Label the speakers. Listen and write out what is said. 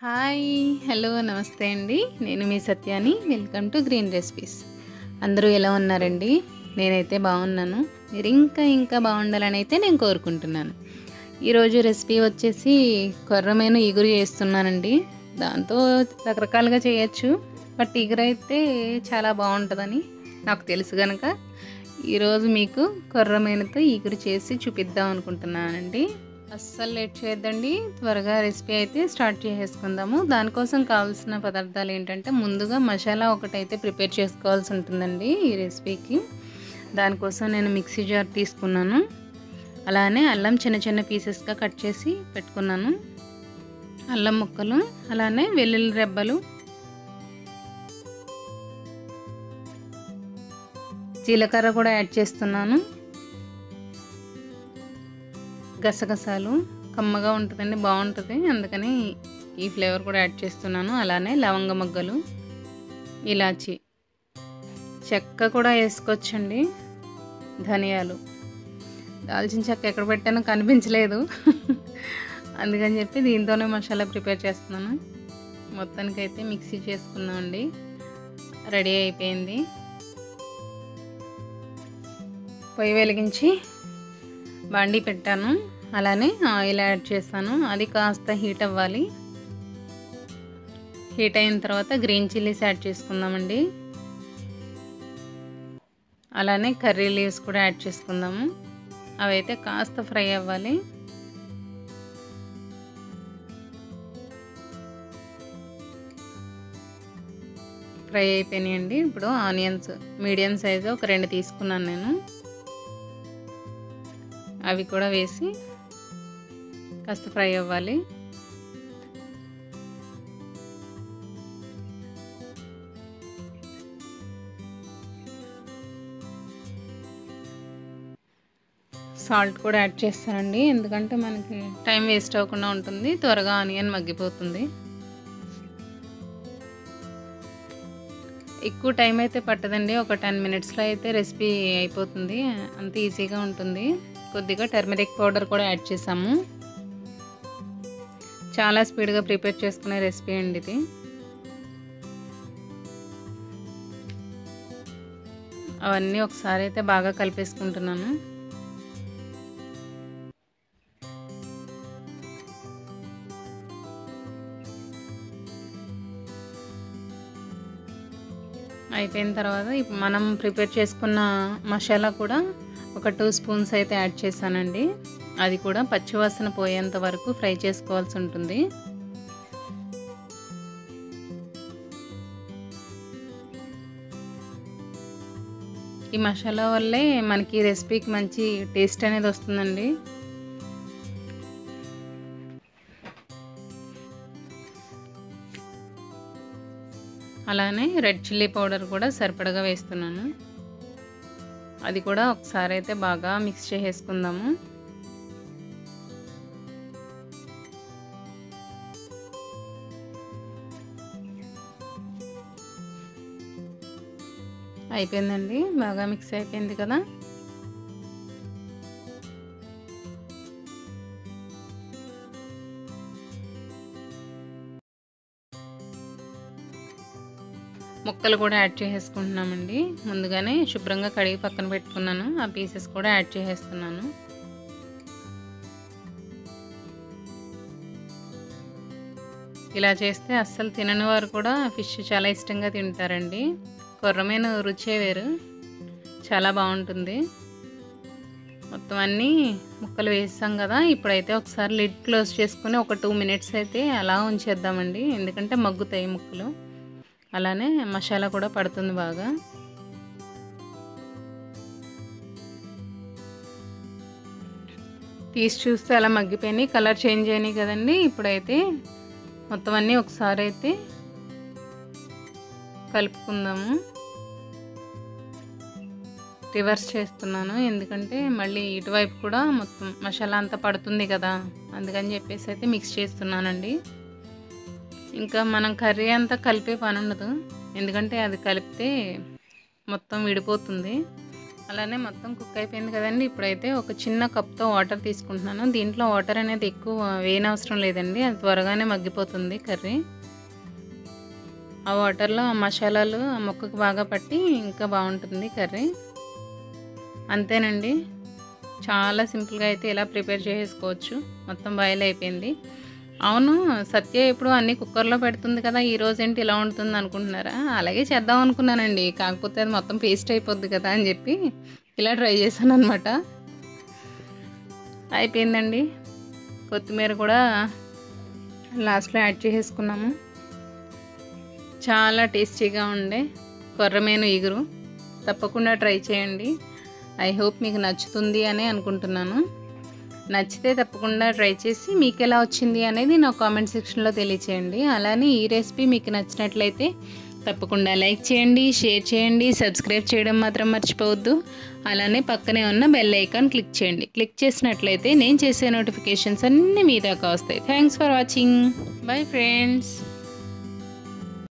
Speaker 1: hi hello నమస్తే అండి నేను మీ సత్యాని వెల్కమ్ టు గ్రీన్ రెసిపీస్ అందరూ ఎలా ఉన్నారండి నేనైతే బాగున్నాను మీరు ఇంకా ఇంకా బాగుండాలని అయితే నేను కోరుకుంటున్నాను ఈరోజు రెసిపీ వచ్చేసి కొర్రమేను ఇగురు చేస్తున్నానండి దాంతో రకరకాలుగా చేయొచ్చు బట్ ఇగురు అయితే చాలా బాగుంటుందని నాకు తెలుసు కనుక ఈరోజు మీకు కొర్రమేనుతో ఇగురు చేసి చూపిద్దాం అనుకుంటున్నానండి అస్సలు లేట్ చేయొద్దండి త్వరగా రెసిపీ అయితే స్టార్ట్ చేసేసుకుందాము దానికోసం కావాల్సిన పదార్థాలు ఏంటంటే ముందుగా మసాలా ఒకటైతే ప్రిపేర్ చేసుకోవాల్సి ఉంటుందండి ఈ రెసిపీకి దానికోసం నేను మిక్సీ జార్ తీసుకున్నాను అలానే అల్లం చిన్న చిన్న పీసెస్గా కట్ చేసి పెట్టుకున్నాను అల్లం ముక్కలు అలానే వెల్లుల్లి రెబ్బలు జీలకర్ర కూడా యాడ్ చేస్తున్నాను గసగసాలు కమ్మగా ఉంటుందండి బాగుంటుంది అందుకని ఈ ఫ్లేవర్ కూడా యాడ్ చేస్తున్నాను అలానే లవంగ మొగ్గలు ఇలాచి చెక్క కూడా వేసుకోవచ్చండి ధనియాలు దాల్చిన చెక్క ఎక్కడ పెట్టానో కనిపించలేదు అందుకని చెప్పి దీంతోనే మసాలా ప్రిపేర్ చేస్తున్నాను మొత్తానికైతే మిక్సీ చేసుకున్నామండి రెడీ అయిపోయింది పొయ్యి వెలిగించి బండి పెట్టాను అలానే ఆయిల్ యాడ్ చేస్తాను అది కాస్త హీట్ అవ్వాలి హీట్ అయిన తర్వాత గ్రీన్ చిల్లీస్ యాడ్ చేసుకుందామండి అలానే కర్రీ లీవ్స్ కూడా యాడ్ చేసుకుందాము అవైతే కాస్త ఫ్రై అవ్వాలి ఫ్రై అయిపోయినాయండి ఇప్పుడు ఆనియన్స్ మీడియం సైజు ఒక రెండు తీసుకున్నాను నేను అవి కూడా వేసి కాస్త ఫ్రై అవ్వాలి సాల్ట్ కూడా యాడ్ చేస్తానండి ఎందుకంటే మనకి టైం వేస్ట్ అవ్వకుండా ఉంటుంది త్వరగా ఆనియన్ మగ్గిపోతుంది ఎక్కువ టైం అయితే పట్టదండి ఒక టెన్ మినిట్స్లో అయితే రెసిపీ అయిపోతుంది అంత ఈజీగా ఉంటుంది కొద్దిగా టర్మరిక్ పౌడర్ కూడా యాడ్ చేసాము చాలా స్పీడ్గా ప్రిపేర్ చేసుకునే రెసిపీ అండి ఇది అవన్నీ ఒకసారి అయితే బాగా కలిపేసుకుంటున్నాను అయిపోయిన తర్వాత మనం ప్రిపేర్ చేసుకున్న మసాలా కూడా ఒక టూ స్పూన్స్ అయితే యాడ్ చేశానండి అది కూడా పచ్చివాసన పోయేంత వరకు ఫ్రై చేసుకోవాల్సి ఉంటుంది ఈ మసాలా వల్లే మనకి రెసిపీకి మంచి టేస్ట్ అనేది వస్తుందండి అలానే రెడ్ చిల్లీ పౌడర్ కూడా సరిపడగా వేస్తున్నాను అది కూడా ఒకసారి అయితే బాగా మిక్స్ చేసేసుకుందాము అయిపోయిందండి బాగా మిక్స్ అయిపోయింది కదా ముక్కలు కూడా యాడ్ చేసేసుకుంటున్నామండి ముందుగానే శుభ్రంగా కడిగి పక్కన పెట్టుకున్నాను ఆ పీసెస్ కూడా యాడ్ చేసేస్తున్నాను ఇలా చేస్తే అస్సలు తినని వారు కూడా ఫిష్ చాలా ఇష్టంగా తింటారండి కొర్రమైన రుచే వేరు చాలా బాగుంటుంది మొత్తం అన్నీ ముక్కలు వేసాం కదా ఇప్పుడైతే ఒకసారి లిడ్ క్లోజ్ చేసుకుని ఒక టూ మినిట్స్ అయితే అలా ఉంచేద్దామండి ఎందుకంటే మగ్గుతాయి ముక్కలు అలానే మసాలా కూడా పడుతుంది బాగా తీసి చూస్తే అలా మగ్గిపోయినాయి కలర్ చేంజ్ అయినాయి కదండి ఇప్పుడైతే మొత్తం అన్నీ ఒకసారి అయితే కలుపుకుందాము రివర్స్ చేస్తున్నాను ఎందుకంటే మళ్ళీ ఇటువైపు కూడా మొత్తం మసాలా అంతా పడుతుంది కదా అందుకని చెప్పేసి అయితే మిక్స్ చేస్తున్నానండి ఇంకా మనం కర్రీ అంతా కలిపే పని ఉండదు ఎందుకంటే అది కలిపితే మొత్తం విడిపోతుంది అలానే మొత్తం కుక్ అయిపోయింది కదండి ఇప్పుడైతే ఒక చిన్న కప్తో వాటర్ తీసుకుంటున్నాను దీంట్లో వాటర్ అనేది ఎక్కువ వేయనవసరం లేదండి అది త్వరగానే మగ్గిపోతుంది కర్రీ ఆ వాటర్లో ఆ మసాలాలు ఆ మొక్కకు బాగా పట్టి ఇంకా బాగుంటుంది కర్రీ అంతేనండి చాలా సింపుల్గా అయితే ఇలా ప్రిపేర్ చేసుకోవచ్చు మొత్తం బాయిల్ అయిపోయింది అవును సత్య ఎప్పుడు అన్ని కుక్కర్లో పెడుతుంది కదా ఈ రోజు ఏంటి ఇలా ఉంటుంది అనుకుంటున్నారా అలాగే చేద్దాం అనుకున్నానండి కాకపోతే అది మొత్తం పేస్ట్ అయిపోద్ది కదా అని చెప్పి ఇలా ట్రై చేశాను అనమాట అయిపోయిందండి కొత్తిమీర కూడా లాస్ట్లో యాడ్ చేసేసుకున్నాము చాలా టేస్టీగా ఉండే కొర్రమేను ఇగురు తప్పకుండా ట్రై చేయండి ఐ హోప్ మీకు నచ్చుతుంది అని అనుకుంటున్నాను నచ్చితే తప్పకుండా ట్రై చేసి మీకు ఎలా వచ్చింది అనేది నా కామెంట్ సెక్షన్లో తెలియచేయండి అలానే ఈ రెసిపీ మీకు నచ్చినట్లయితే తప్పకుండా లైక్ చేయండి షేర్ చేయండి సబ్స్క్రైబ్ చేయడం మాత్రం మర్చిపోవద్దు అలానే పక్కనే ఉన్న బెల్ ఐకాన్ క్లిక్ చేయండి క్లిక్ చేసినట్లయితే నేను చేసే నోటిఫికేషన్స్ అన్నీ మీ దాకా వస్తాయి thanks for watching bye friends